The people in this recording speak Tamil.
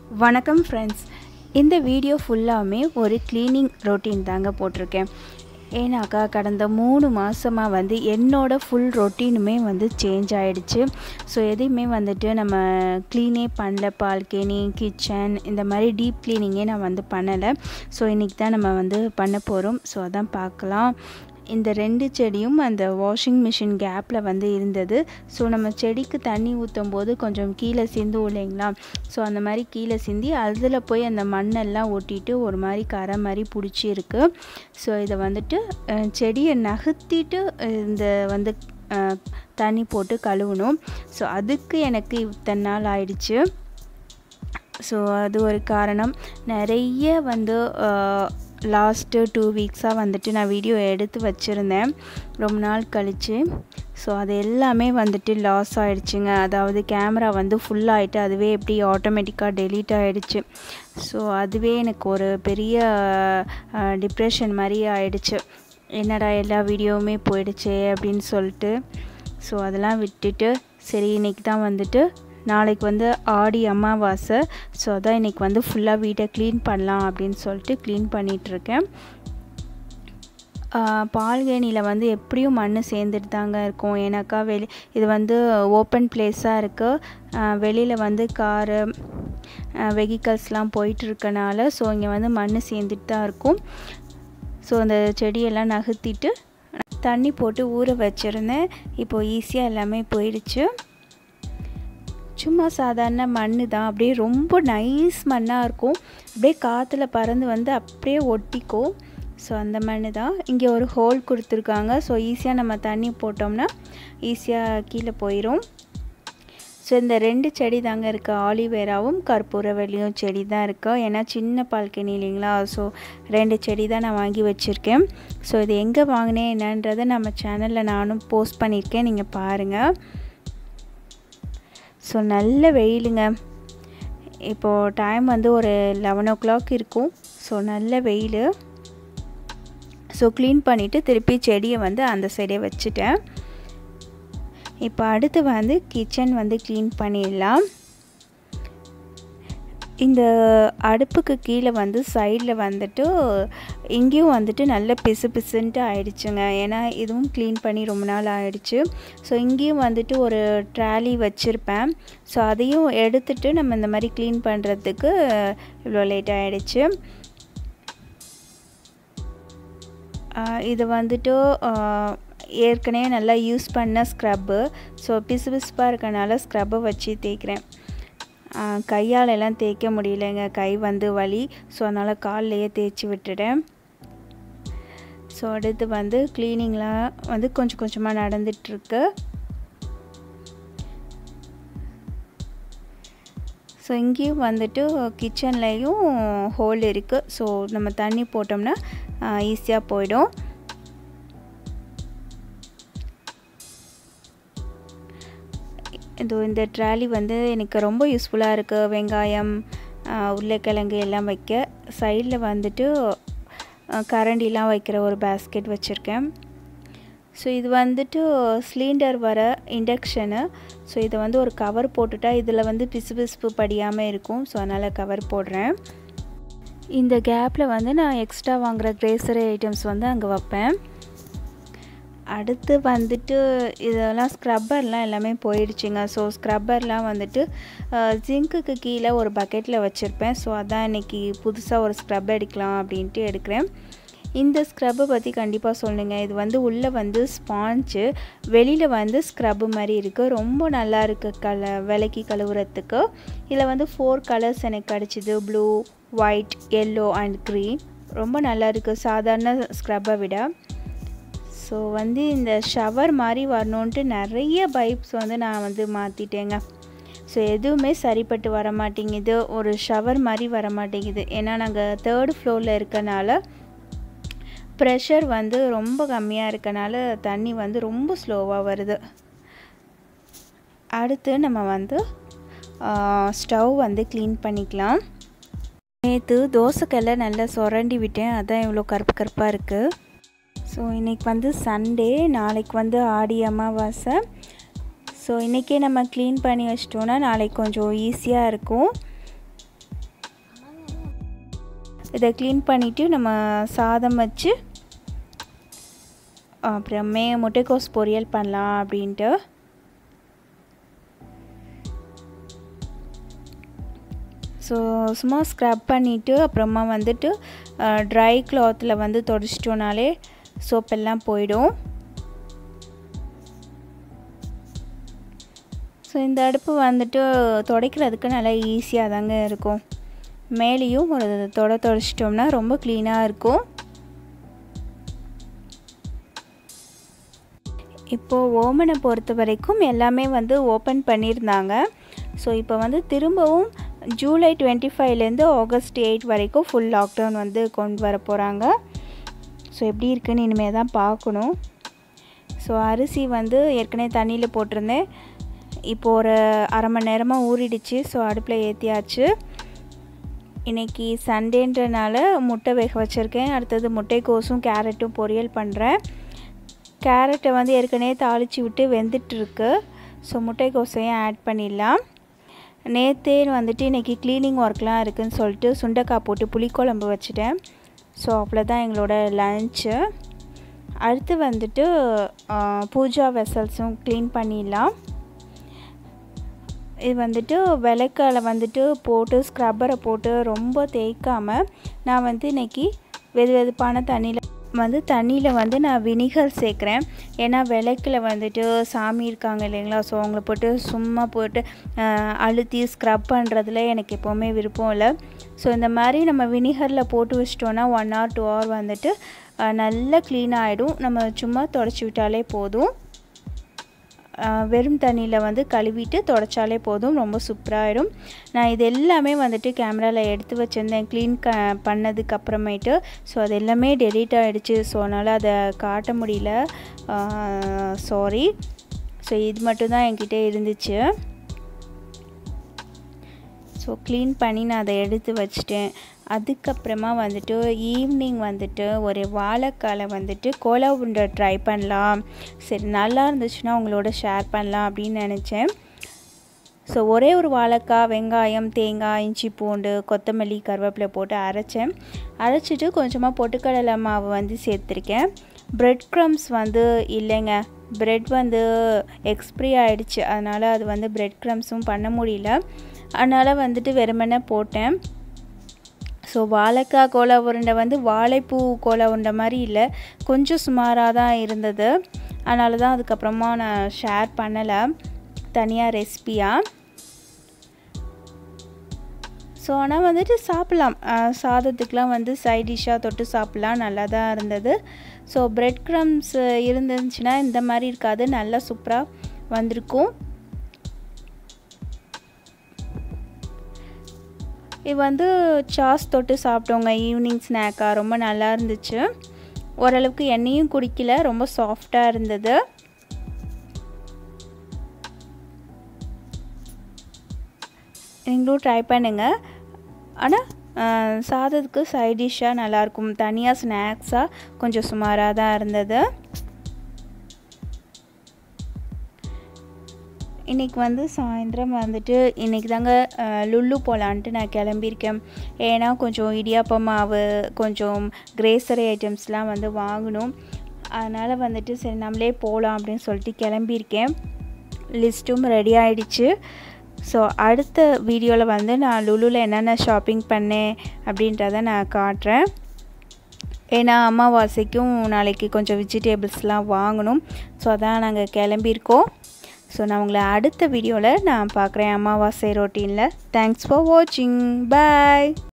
வணக்கம் ஃப்ரெண்ட்ஸ் இந்த வீடியோ ஃபுல்லாமே ஒரு க்ளீனிங் ரொட்டீன் தாங்க போட்டிருக்கேன் ஏன்னாக்கா கடந்த மூணு மாதமாக வந்து என்னோட ஃபுல் ரொட்டீனுமே வந்து சேஞ்ச் ஆகிடுச்சு ஸோ எதையுமே வந்துட்டு நம்ம க்ளீனே பண்ணல பால்கனி கிச்சன் இந்த மாதிரி டீப் க்ளீனிங்கே நான் வந்து பண்ணலை ஸோ இன்றைக்கி தான் நம்ம வந்து பண்ண போகிறோம் ஸோ அதான் பார்க்கலாம் இந்த ரெண்டு செடியும் அந்த வாஷிங் மிஷின் கேப்பில் வந்து இருந்தது ஸோ நம்ம செடிக்கு தண்ணி ஊற்றும் போது கொஞ்சம் கீழே சிந்தும் இல்லைங்களா ஸோ அந்த மாதிரி கீழே சிந்தி அதில் போய் அந்த மண்ணெல்லாம் ஒட்டிட்டு ஒரு மாதிரி கரை மாதிரி பிடிச்சி இருக்கு ஸோ இதை வந்துட்டு அஹ், செடியை நகர்த்திட்டு இந்த வந்து அஹ், தண்ணி போட்டு கழுவணும் ஸோ அதுக்கு எனக்கு இத்தனை நாள் ஆயிடுச்சு ஸோ அது ஒரு காரணம் நிறைய வந்து லாஸ்ட்டு டூ வீக்ஸாக வந்துட்டு நான் வீடியோ எடுத்து வச்சுருந்தேன் ரொம்ப நாள் கழித்து ஸோ அது எல்லாமே வந்துட்டு லாஸ் ஆகிடுச்சுங்க அதாவது கேமரா வந்து ஃபுல் ஆகிட்டு அதுவே எப்படி ஆட்டோமேட்டிக்காக டெலீட் ஆகிடுச்சு ஸோ அதுவே எனக்கு ஒரு பெரிய டிப்ரெஷன் மாதிரி ஆயிடுச்சு என்னடா எல்லா வீடியோவுமே போயிடுச்சே அப்படின்னு சொல்லிட்டு ஸோ அதெல்லாம் விட்டுட்டு சரி இன்றைக்கி தான் வந்துட்டு நாளைக்கு வந்து ஆடி அமாவாசை ஸோ அதான் இன்றைக்கி வந்து ஃபுல்லாக வீட்டை க்ளீன் பண்ணலாம் அப்படின்னு சொல்லிட்டு க்ளீன் பண்ணிகிட்ருக்கேன் பால்கேணியில் வந்து எப்படியும் மண் சேர்ந்துட்டு தாங்க இருக்கும் ஏன்னாக்கா வெளி இது வந்து ஓப்பன் பிளேஸாக இருக்குது வெளியில் வந்து காரு வெஹிக்கல்ஸ்லாம் போயிட்டுருக்கனால ஸோ இங்கே வந்து மண் சேர்ந்துட்டு தான் இருக்கும் ஸோ அந்த செடியெல்லாம் நகர்த்திட்டு தண்ணி போட்டு ஊற வச்சுருந்தேன் இப்போது ஈஸியாக எல்லாமே போயிடுச்சு சும்மா சாதாரண மண் தான் அப்படியே ரொம்ப நைஸ் மண்ணாக இருக்கும் அப்படியே காற்றுல பறந்து வந்து அப்படியே ஒட்டிக்கும் ஸோ அந்த மண் தான் இங்கே ஒரு ஹோல் கொடுத்துருக்காங்க ஸோ ஈஸியாக நம்ம தண்ணி போட்டோம்னா ஈஸியாக கீழே போயிடும் ஸோ இந்த ரெண்டு செடி தாங்க இருக்குது ஆலிவேராவும் கற்பூரவல்லியும் செடி தான் இருக்கு ஏன்னா சின்ன பால்கனி இல்லைங்களா ஸோ ரெண்டு செடி தான் நான் வாங்கி வச்சுருக்கேன் ஸோ இது எங்கே வாங்கினேன் என்னன்றதை நம்ம சேனலில் நானும் போஸ்ட் பண்ணியிருக்கேன் நீங்கள் பாருங்கள் ஸோ நல்ல வெயிலுங்க இப்போது டைம் வந்து ஒரு லெவன் ஓ கிளாக் இருக்கும் ஸோ நல்ல வெயில் ஸோ க்ளீன் பண்ணிவிட்டு திருப்பி செடியை வந்து அந்த சைடே வச்சுட்டேன் இப்போ அடுத்து வந்து கிச்சன் வந்து க்ளீன் பண்ணிடலாம் இந்த அடுப்புக்கு கீழே வந்து சைடில் வந்துட்டு இங்கேயும் வந்துட்டு நல்ல பிசு பிசுன்ட்டு ஆயிடுச்சுங்க ஏன்னா இதுவும் க்ளீன் பண்ணி ரொம்ப நாள் ஆயிடுச்சு ஸோ இங்கேயும் வந்துட்டு ஒரு ட்ராலி வச்சுருப்பேன் ஸோ அதையும் எடுத்துட்டு நம்ம இந்த மாதிரி க்ளீன் பண்ணுறதுக்கு இவ்வளோ லேட் ஆகிடுச்சு இது வந்துட்டு ஏற்கனவே நல்லா யூஸ் பண்ண ஸ்க்ரப்பு ஸோ பிசு பிசுப்பாக இருக்கனால ஸ்க்ரப்பை வச்சு தேய்க்கிறேன் கையால் எல்லாம் தேய்க்க முடியலைங்க கை வந்து வலி ஸோ அதனால் கால்லையே தேய்ச்சி விட்டுட்டேன் ஸோ அடுத்து வந்து க்ளீனிங்லாம் வந்து கொஞ்சம் கொஞ்சமாக நடந்துகிட்ருக்கு ஸோ இங்கேயும் வந்துட்டு கிச்சன்லேயும் ஹோல் இருக்குது ஸோ நம்ம தண்ணி போட்டோம்னா ஈஸியாக போயிடும் இது இந்த ட்ராலி வந்து எனக்கு ரொம்ப யூஸ்ஃபுல்லாக இருக்குது வெங்காயம் உருளைக்கிழங்கு எல்லாம் வைக்க சைடில் வந்துட்டு கரண்டிலாம் வைக்கிற ஒரு பேஸ்கெட் வச்சுருக்கேன் ஸோ இது வந்துட்டு சிலிண்டர் வர இண்டக்ஷனு ஸோ இதை வந்து ஒரு கவர் போட்டுட்டா இதில் வந்து பிசு பிசுப்பு படியாமல் இருக்கும் ஸோ அதனால் கவர் போடுறேன் இந்த கேப்பில் வந்து நான் எக்ஸ்ட்ரா வாங்குகிற க்ரேசரி ஐட்டம்ஸ் வந்து அங்கே வைப்பேன் அடுத்து வந்துட்டு இதெல்லாம் ஸ்க்ரப்பர்லாம் எல்லாமே போயிடுச்சுங்க ஸோ ஸ்க்ரப்பர்லாம் வந்துட்டு ஜிங்க்குக்கு கீழே ஒரு பக்கெட்டில் வச்சுருப்பேன் ஸோ அதான் இன்றைக்கி புதுசாக ஒரு ஸ்க்ரப் அடிக்கலாம் அப்படின்ட்டு எடுக்கிறேன் இந்த ஸ்க்ரப்பை பற்றி கண்டிப்பாக சொல்லுங்க இது வந்து உள்ளே வந்து ஸ்பாஞ்சு வெளியில் வந்து ஸ்க்ரப்பு மாதிரி இருக்குது ரொம்ப நல்லா இருக்குது கல விலைக்கு கழுவுறதுக்கு இதில் வந்து ஃபோர் கலர்ஸ் எனக்கு கிடச்சிது blue white yellow and green ரொம்ப நல்லா இருக்குது சாதாரண ஸ்க்ரப்பை விட ஸோ வந்து இந்த ஷவர் மாதிரி வரணுன்ட்டு நிறைய பைப்ஸ் வந்து நான் வந்து மாற்றிட்டேங்க ஸோ எதுவுமே சரிப்பட்டு வர மாட்டேங்குது ஒரு ஷவர் மாதிரி வர மாட்டேங்குது ஏன்னா நாங்கள் தேர்டு ஃப்ளோரில் இருக்கனால ப்ரெஷர் வந்து ரொம்ப கம்மியாக இருக்கனால தண்ணி வந்து ரொம்ப ஸ்லோவாக வருது அடுத்து நம்ம வந்து ஸ்டவ் வந்து க்ளீன் பண்ணிக்கலாம் நேற்று தோசைக்கல்ல நல்லா சுரண்டி விட்டேன் அதான் இவ்வளோ கருப்பு கருப்பாக இருக்குது ஸோ இன்றைக்கி வந்து சண்டே நாளைக்கு வந்து ஆடி அமாவாசை ஸோ இன்றைக்கே நம்ம க்ளீன் பண்ணி வச்சிட்டோன்னா நாளைக்கு கொஞ்சம் ஈஸியாக இருக்கும் இதை க்ளீன் பண்ணிவிட்டு நம்ம சாதம் வச்சு அப்புறமே முட்டைக்கோஸ் பொரியல் பண்ணலாம் அப்படின்ட்டு ஸோ சும்மா ஸ்க்ரப் பண்ணிவிட்டு அப்புறமா வந்துட்டு ட்ரை கிளாத்தில் வந்து தொடச்சிட்டோனாலே சோப்பெல்லாம் போயிடும் ஸோ இந்த அடுப்பு வந்துட்டு துடைக்கிறதுக்கு நல்லா ஈஸியாக தாங்க இருக்கும் மேலேயும் ஒரு தொட தொடச்சிட்டோம்னா ரொம்ப க்ளீனாக இருக்கும் இப்போது ஓமனை பொறுத்த வரைக்கும் எல்லாமே வந்து ஓப்பன் பண்ணியிருந்தாங்க ஸோ இப்போ வந்து திரும்பவும் ஜூலை டுவெண்ட்டி ஃபைவ்லேருந்து ஆகஸ்ட் எயிட் வரைக்கும் ஃபுல் லாக்டவுன் வந்து கொண்டு வர போகிறாங்க ஸோ எப்படி இருக்குன்னு இனிமேல் தான் பார்க்கணும் ஸோ அரிசி வந்து ஏற்கனவே தண்ணியில் போட்டிருந்தேன் இப்போது ஒரு அரை மணி நேரமாக ஊறிடுச்சு ஸோ அடுப்பில் ஏற்றியாச்சு இன்றைக்கி சண்டேன்றனால முட்டை வேக வச்சுருக்கேன் அடுத்தது முட்டைக்கோஸும் கேரட்டும் பொரியல் பண்ணுறேன் கேரட்டை வந்து ஏற்கனவே தாளித்து விட்டு வெந்துட்டுருக்கு ஸோ முட்டைக்கோஸையும் ஆட் பண்ணிடலாம் நேற்றே வந்துட்டு இன்றைக்கி க்ளீனிங் ஒர்க்லாம் இருக்குதுன்னு சொல்லிட்டு சுண்டைக்காய் போட்டு புளிக்குழம்பு வச்சுட்டேன் ஸோ அவ்வளோதான் எங்களோட லன்ச்சு அடுத்து வந்துட்டு பூஜா வெசல்ஸும் க்ளீன் பண்ணிடலாம் இது வந்துட்டு விளக்கால் வந்துட்டு போட்டு ஸ்க்ரப்பரை போட்டு ரொம்ப தேய்க்காமல் நான் வந்து இன்றைக்கி வெது வெதுப்பான தண்ணியில் வந்து தண்ணியில் வந்து நான் வினிகர் சேர்க்குறேன் ஏன்னா விளக்கில் வந்துட்டு சாமி இருக்காங்க இல்லைங்களா ஸோ அவங்கள போட்டு சும்மா போட்டு அழுத்தி ஸ்க்ரப் பண்ணுறதுல எனக்கு எப்போவுமே விருப்பம் இல்லை ஸோ இந்த மாதிரி நம்ம வினிகரில் போட்டு வச்சிட்டோன்னா ஒன் ஹவர் டூ ஹவர் வந்துட்டு நல்லா க்ளீன் ஆகிடும் நம்ம சும்மா தொடச்சி விட்டாலே போதும் வெறும் தண்ணியில் வந்து கழுவிட்டு தொடச்சாலே போதும் ரொம்ப சூப்பராகிடும் நான் இது எல்லாமே வந்துட்டு கேமராவில் எடுத்து வச்சுருந்தேன் க்ளீன் க பண்ணதுக்கு அப்புறமேட்டு ஸோ அது எல்லாமே டெலீட் ஆகிடுச்சு ஸோ அதனால் அதை காட்ட முடியல சாரி ஸோ இது மட்டும்தான் என்கிட்ட இருந்துச்சு ஸோ க்ளீன் பண்ணி நான் அதை எடுத்து வச்சிட்டேன் அதுக்கப்புறமா வந்துட்டு ஈவினிங் வந்துட்டு ஒரு வாழைக்காலை வந்துட்டு கோலா உருண்டை ட்ரை பண்ணலாம் சரி நல்லா இருந்துச்சுன்னா உங்களோட ஷேர் பண்ணலாம் அப்படின்னு நினச்சேன் ஸோ ஒரே ஒரு வாழைக்காய் வெங்காயம் தேங்காய் இஞ்சி பூண்டு கொத்தமல்லி கருவேப்பிலை போட்டு அரைச்சேன் அரைச்சிட்டு கொஞ்சமாக பொட்டுக்கடலை மாவு வந்து சேர்த்துருக்கேன் ப்ரெட் க்ரம்ஸ் வந்து இல்லைங்க ப்ரெட் வந்து எக்ஸ்ப்ரி ஆகிடுச்சு அதனால் அது வந்து ப்ரெட் க்ரம்ஸும் பண்ண முடியல அதனால் வந்துட்டு வெறுமனே போட்டேன் ஸோ வாழைக்காய் கோலா உருண்டை வந்து வாழைப்பூ கோலா உருண்டை மாதிரி இல்லை கொஞ்சம் சுமாராக தான் இருந்தது அதனால தான் அதுக்கப்புறமா நான் ஷேர் பண்ணலை தனியாக ரெசிபியாக ஸோ ஆனால் வந்துட்டு சாப்பிட்லாம் சாதத்துக்கெலாம் வந்து சைட் டிஷ்ஷாக தொட்டு சாப்பிட்லாம் நல்லா தான் இருந்தது ஸோ ப்ரெட் க்ரம்ஸ் இருந்துச்சுன்னா இந்த மாதிரி இருக்காது நல்லா சூப்பராக வந்திருக்கும் இது வந்து சாஸ் தொட்டு சாப்பிட்டோங்க ஈவினிங் ஸ்நாக்காக ரொம்ப நல்லா இருந்துச்சு ஓரளவுக்கு எண்ணெயும் குடிக்கல ரொம்ப சாஃப்டாக இருந்தது நீங்களும் ட்ரை பண்ணுங்கள் ஆனால் சாதத்துக்கு சைட் டிஷ்ஷாக நல்லாயிருக்கும் தனியாக ஸ்நாக்ஸாக கொஞ்சம் சுமாராக தான் இருந்தது இன்றைக்கி வந்து சாயந்தரம் வந்துட்டு இன்றைக்கி தாங்க லுல்லு போகலான்ட்டு நான் கிளம்பியிருக்கேன் ஏன்னா கொஞ்சம் இடியாப்ப மாவு கொஞ்சம் கிரேசரி ஐட்டம்ஸ்லாம் வந்து வாங்கணும் அதனால் வந்துட்டு சரி நம்மளே போகலாம் அப்படின்னு சொல்லிட்டு கிளம்பியிருக்கேன் லிஸ்ட்டும் ரெடி ஆகிடுச்சு ஸோ அடுத்த வீடியோவில் வந்து நான் லுலுவில் என்னென்ன ஷாப்பிங் பண்ணேன் அப்படின்றத நான் காட்டுறேன் ஏன்னா அமாவாசைக்கும் நாளைக்கு கொஞ்சம் வெஜிடேபிள்ஸ்லாம் வாங்கணும் ஸோ அதான் நாங்கள் கிளம்பியிருக்கோம் ஸோ நான் உங்களை அடுத்த வீடியோவில் நான் பார்க்குறேன் அமாவாசை ரொட்டீனில் தேங்க்ஸ் ஃபார் வாட்சிங் பாய்